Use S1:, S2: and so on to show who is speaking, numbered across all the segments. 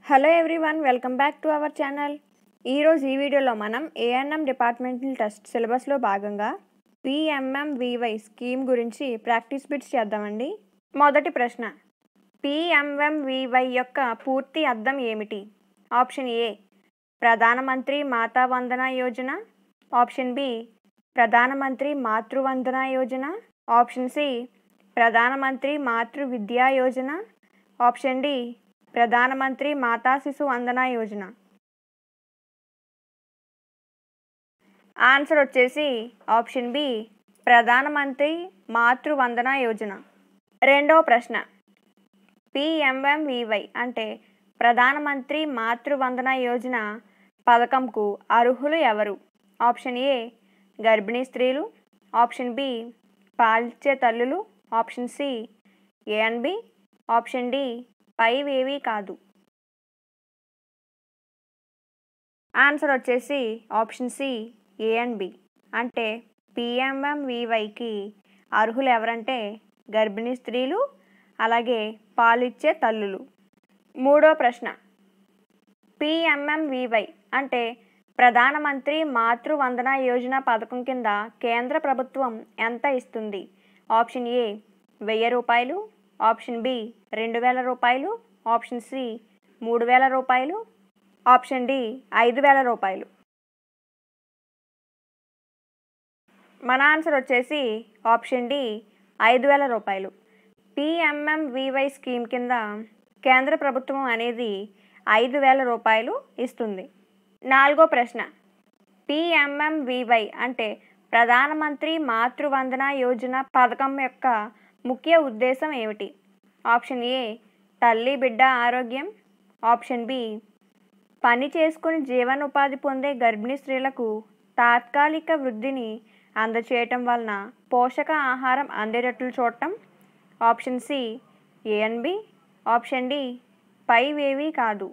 S1: hello everyone welcome back to our channel ఈరోజు ఈ వీడియోలో మనం ఏఎన్ఎం డిపార్ట్మెంటల్ టెస్ట్ సిలబస్లో భాగంగా పిఎంఎంవివై స్కీమ్ గురించి ప్రాక్టీస్ బిట్స్ చేద్దామండి మొదటి ప్రశ్న పిఎంఎంవివై యొక్క పూర్తి అర్థం ఏమిటి option A Pradhanmantri Mata Vandana Yojana option B Pradhanmantri Matruvandana Yojana option C ప్రధానమంత్రి మాతృ విద్యా Yojana option D Pradhanmantri Mata Shishu Vandana Yojana answer వచ్చేసి ఆప్షన్ బి ప్రధానమంత్రి మాతృ వందన యోజన రెండో ప్రశ్న పిఎంఎంవివై అంటే ప్రధానమంత్రి మాతృ వందన యోజన పథకంకు అర్హులు ఎవరు ఆప్షన్ ఏ గర్భిణీ స్త్రీలు ఆప్షన్ బి పాలిచ్చే తల్లులు option C A and B option D పైవేవీ కాదు ఆన్సర్ వచ్చేసి option C A and B అంటే పిఎంఎంవివైకి అర్హులు ఎవరంటే గర్భిణీ స్త్రీలు అలాగే పాలిచ్చే తల్లులు మూడో ప్రశ్న పిఎంఎంవివై అంటే ప్రధానమంత్రి మాతృ వందన యోజన పథకం కింద కేంద్ర ప్రభుత్వం ఎంత ఇస్తుంది ఆప్షన్ ఏ వెయ్యి రూపాయలు ఆప్షన్ బి రెండు వేల రూపాయలు ఆప్షన్ సి మూడు వేల రూపాయలు ఆప్షన్ డి ఐదు వేల రూపాయలు మన ఆన్సర్ వచ్చేసి ఆప్షన్ డి ఐదు వేల రూపాయలు పిఎంఎంవివై స్కీమ్ కింద కేంద్ర ప్రభుత్వం అనేది ఐదు వేల రూపాయలు ఇస్తుంది నాలుగో ప్రశ్న పిఎంఎంవివై అంటే ప్రధానమంత్రి మాతృవందన యోజన పథకం యొక్క ముఖ్య ఉద్దేశం ఏమిటి ఆప్షన్ ఏ తల్లి బిడ్డ ఆరోగ్యం ఆప్షన్ బి పని చేసుకుని జీవనోపాధి పొందే గర్భిణీ స్త్రీలకు తాత్కాలిక వృద్ధిని అందచేయటం వలన పోషక ఆహారం అందేటట్లు చూడటం option C A and B option D పైవేవీ కాదు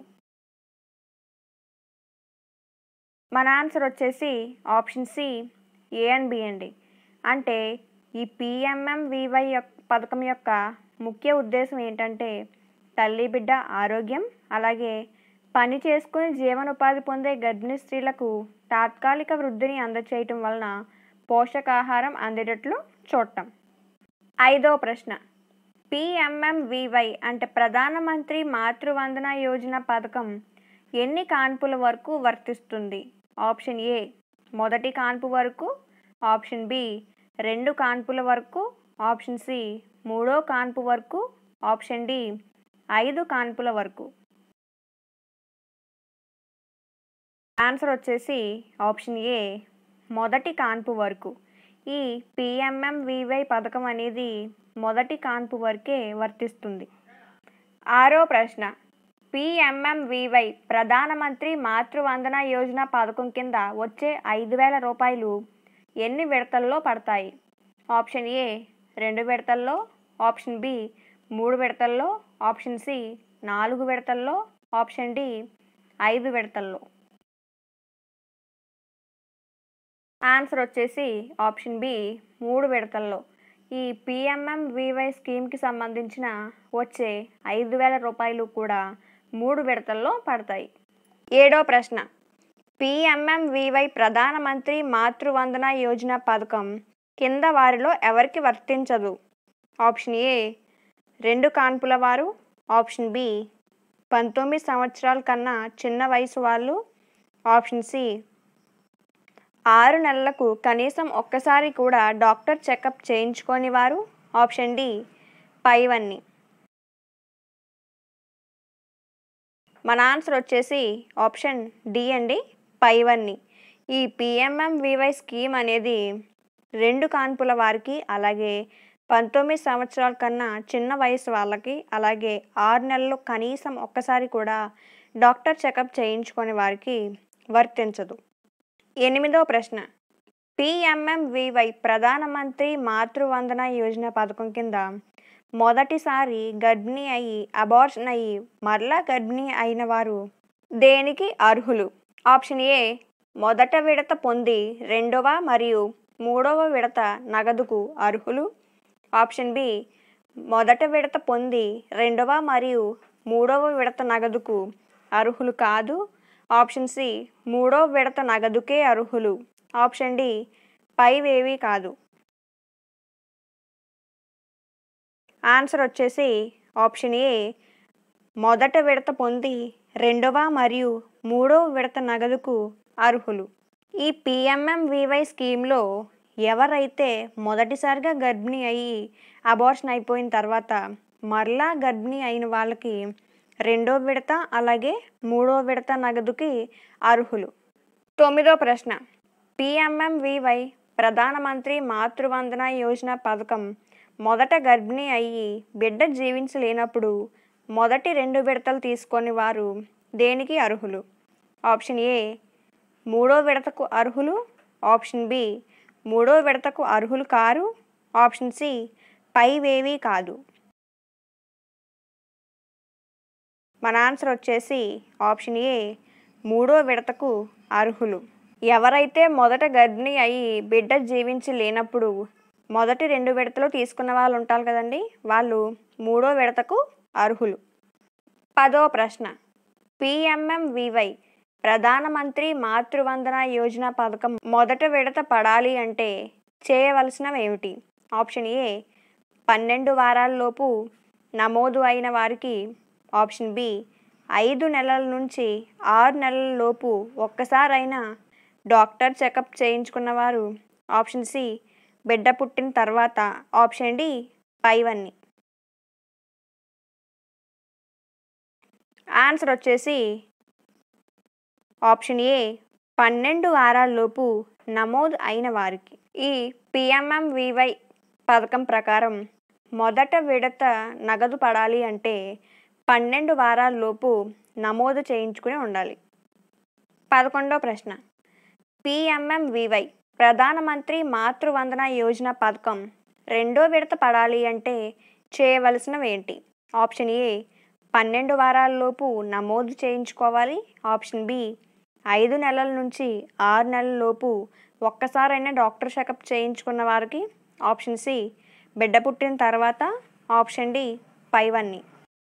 S1: మన ఆన్సర్ వచ్చేసి option C A and B అండి అంటే ఈ పిఎంఎంవివై యొక్క పథకం యొక్క ముఖ్య ఉద్దేశం ఏంటంటే తల్లి బిడ్డ ఆరోగ్యం అలాగే పని చేసుకుని జీవనోపాధి పొందే గర్భిణీ స్త్రీలకు తాత్కాలిక వృద్ధిని అందచేయటం వలన పోషకాహారం అందేటట్లు చూడటం ఐదో ప్రశ్న పిఎంఎంవివై అంటే ప్రధానమంత్రి మాతృవందన యోజన పథకం ఎన్ని కాన్పుల వరకు వర్తిస్తుంది ఆప్షన్ ఏ మొదటి కాన్పు వరకు ఆప్షన్ బి రెండు కాన్పుల వరకు ఆప్షన్ సి మూడో కాన్పు వరకు ఆప్షన్ డి ఐదు కాన్పుల వరకు ఆన్సర్ వచ్చేసి ఆప్షన్ ఏ మొదటి కాన్పు వరకు ఈ పిఎంఎంవివై పథకం అనేది మొదటి కాన్పు వరకే వర్తిస్తుంది ఆరో ప్రశ్న పిఎంఎంవివై ప్రధానమంత్రి మాతృవందన యోజన పథకం కింద వచ్చే ఐదు వేల రూపాయలు ఎన్ని విడతల్లో పడతాయి ఆప్షన్ ఏ రెండు విడతల్లో ఆప్షన్ బి మూడు విడతల్లో ఆప్షన్ సి నాలుగు విడతల్లో ఆప్షన్ డి ఐదు విడతల్లో ఆన్సర్ వచ్చేసి ఆప్షన్ బి మూడు విడతల్లో ఈ పిఎంఎంవివై స్కీమ్కి సంబంధించిన వచ్చే ఐదు వేల రూపాయలు కూడా మూడు విడతల్లో పడతాయి ఏడో ప్రశ్న పిఎంఎంవివై ప్రధానమంత్రి మాతృవందన యోజన పథకం కింద వారిలో ఎవరికి వర్తించదు ఆప్షన్ ఏ రెండు కాన్పుల వారు ఆప్షన్ బి పంతొమ్మిది సంవత్సరాల కన్నా చిన్న వయసు వాళ్ళు ఆప్షన్ సి ఆరు నెలలకు కనీసం ఒక్కసారి కూడా డాక్టర్ చెకప్ చేయించుకొని వారు ఆప్షన్ డి పైవన్నీ మన ఆన్సర్ వచ్చేసి ఆప్షన్ డి అండి పైవన్నీ ఈ పిఎంఎంవివై స్కీమ్ అనేది రెండు కాన్పుల వారికి అలాగే పంతొమ్మిది సంవత్సరాల కన్నా చిన్న వయసు వాళ్ళకి అలాగే ఆరు నెలలు కనీసం ఒక్కసారి కూడా డాక్టర్ చెకప్ చేయించుకొని వారికి వర్తించదు ఎనిమిదో ప్రశ్న పిఎంఎంవివై ప్రధానమంత్రి మాతృవందన యోజన పథకం కింద మొదటిసారి గర్భిణీ అయ్యి అబార్షన్ అయ్యి మరలా గర్భిణీ అయిన వారు దేనికి అర్హులు ఆప్షన్ ఏ మొదట విడత పొంది రెండవ మరియు మూడవ విడత నగదుకు అర్హులు ఆప్షన్ బి మొదట విడత పొంది రెండవ మరియు మూడవ విడత నగదుకు అర్హులు కాదు ఆప్షన్ సి మూడో విడత నగదుకే అర్హులు ఆప్షన్ డి పైవేవీ కాదు ఆన్సర్ వచ్చేసి ఆప్షన్ ఏ మొదట విడత పొంది రెండవ మరియు మూడవ విడత నగదుకు అర్హులు ఈ పిఎంఎంవివై స్కీమ్లో ఎవరైతే మొదటిసారిగా గర్భిణీ అయ్యి అబార్షన్ అయిపోయిన తర్వాత మరలా గర్భిణీ అయిన వాళ్ళకి రెండో విడత అలాగే మూడో విడత నగదుకి అర్హులు తొమ్మిదో ప్రశ్న పిఎంఎంవివై ప్రధానమంత్రి మాతృవందన యోజన పథకం మొదట గర్భిణీ అయ్యి బిడ్డ జీవించలేనప్పుడు మొదటి రెండు విడతలు తీసుకొని వారు దేనికి అర్హులు ఆప్షన్ ఏ మూడో విడతకు అర్హులు ఆప్షన్ బి మూడో విడతకు అర్హులు కారు ఆప్షన్ సి పైవేవీ కాదు మన ఆన్సర్ వచ్చేసి ఆప్షన్ ఏ మూడో విడతకు అర్హులు ఎవరైతే మొదట గర్భిణీ అయి బిడ్డ జీవించి లేనప్పుడు మొదటి రెండు విడతలు తీసుకున్న వాళ్ళు ఉంటారు కదండి వాళ్ళు మూడో విడతకు అర్హులు పదో ప్రశ్న పిఎంఎంవివై ప్రధానమంత్రి మాతృవందన యోజన పథకం మొదట విడత పడాలి అంటే చేయవలసినవి ఏమిటి ఆప్షన్ ఏ పన్నెండు వారాల్లోపు నమోదు అయిన వారికి ఆప్షన్ బి ఐదు నెలల నుంచి ఆరు నెలల లోపు ఒక్కసారైనా డాక్టర్ చెకప్ చేయించుకున్నవారు ఆప్షన్ సి బిడ్డ పుట్టిన తర్వాత ఆప్షన్ డి పైవన్నీ ఆన్సర్ వచ్చేసి ఆప్షన్ ఏ పన్నెండు వారాల్లోపు నమోదు అయిన వారికి ఈ పిఎంఎంవివై పథకం ప్రకారం మొదట విడత నగదు పడాలి అంటే పన్నెండు వారాల్లోపు నమోదు చేయించుకుని ఉండాలి పదకొండో ప్రశ్న పిఎంఎంవివై ప్రధానమంత్రి మాతృవందన యోజన పథకం రెండో విడత పడాలి అంటే చేయవలసినవి ఏంటి ఆప్షన్ ఏ పన్నెండు వారాల్లోపు నమోదు చేయించుకోవాలి ఆప్షన్ బి ఐదు నెలల నుంచి ఆరు నెలల లోపు ఒక్కసారైనా డాక్టర్ చెకప్ చేయించుకున్న వారికి ఆప్షన్ సి బిడ్డ పుట్టిన తర్వాత ఆప్షన్ డి పైవన్నీ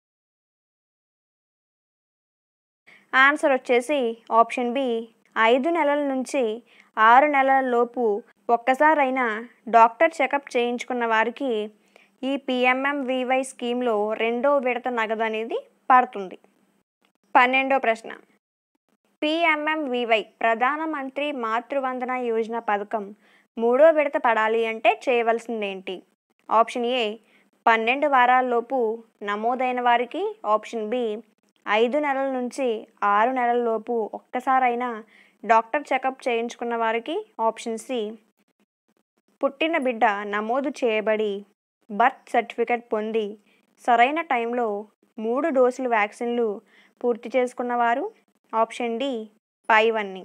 S1: ఆన్సర్ వచ్చేసి ఆప్షన్ బి ఐదు నెలల నుంచి ఆరు నెలల లోపు ఒక్కసారైనా డాక్టర్ చెకప్ చేయించుకున్న వారికి ఈ పిఎంఎంవివై స్కీమ్లో రెండో విడత నగదు అనేది పడుతుంది పన్నెండో ప్రశ్న పిఎంఎంవివై ప్రధానమంత్రి మాతృవందన యోజన పథకం మూడో విడత పడాలి అంటే చేయవలసింది ఏంటి ఆప్షన్ ఏ పన్నెండు వారాల్లోపు నమోదైన వారికి ఆప్షన్ బి ఐదు నెలల నుంచి ఆరు నెలల లోపు ఒక్కసారైనా డాక్టర్ చెకప్ చేయించుకున్న వారికి ఆప్షన్ సి పుట్టిన బిడ్డ నమోదు చేయబడి బర్త్ సర్టిఫికెట్ పొంది సరైన టైంలో మూడు డోసులు వ్యాక్సిన్లు పూర్తి చేసుకున్నవారు ఆప్షన్ డి పైవన్నీ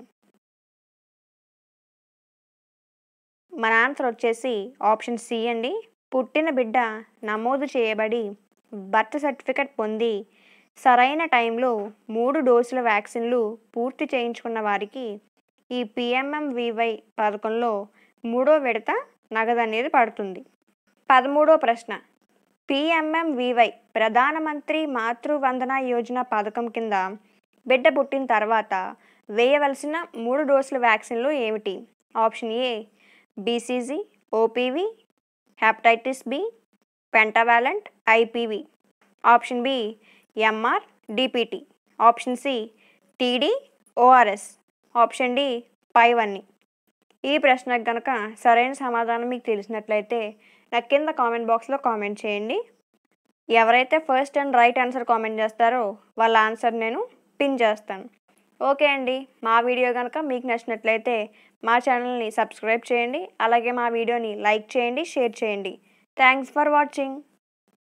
S1: మన ఆన్సర్ వచ్చేసి ఆప్షన్ సి అండి పుట్టిన బిడ్డ నమోదు చేయబడి బర్త్ సర్టిఫికెట్ పొంది సరైన టైంలో మూడు డోసుల వ్యాక్సిన్లు పూర్తి చేయించుకున్న వారికి ఈ పిఎంఎంవివై పథకంలో మూడో విడత నగదు అనేది పడుతుంది పదమూడో ప్రశ్న పిఎంఎంవివై ప్రధానమంత్రి మాతృవందన యోజన పథకం కింద బిడ్డ పుట్టిన తర్వాత వేయవలసిన మూడు డోసుల వ్యాక్సిన్లు ఏమిటి option A BCG OPV hepatitis B pentavalent IPV option B MR DPT option C TD ORS option D పైవన్నీ ఈ ప్రశ్నకు కనుక సరైన సమాధానం మీకు తెలిసినట్లయితే నాకు కింద కామెంట్ బాక్స్లో కామెంట్ చేయండి ఎవరైతే first and right answer comment చేస్తారో వాళ్ళ ఆన్సర్ నేను పిన్ చేస్తాను ఓకే అండి మా వీడియో కనుక మీకు నచ్చినట్లయితే మా ఛానల్ని సబ్స్క్రైబ్ చేయండి అలాగే మా వీడియోని లైక్ చేయండి షేర్ చేయండి థ్యాంక్స్ ఫర్ వాచింగ్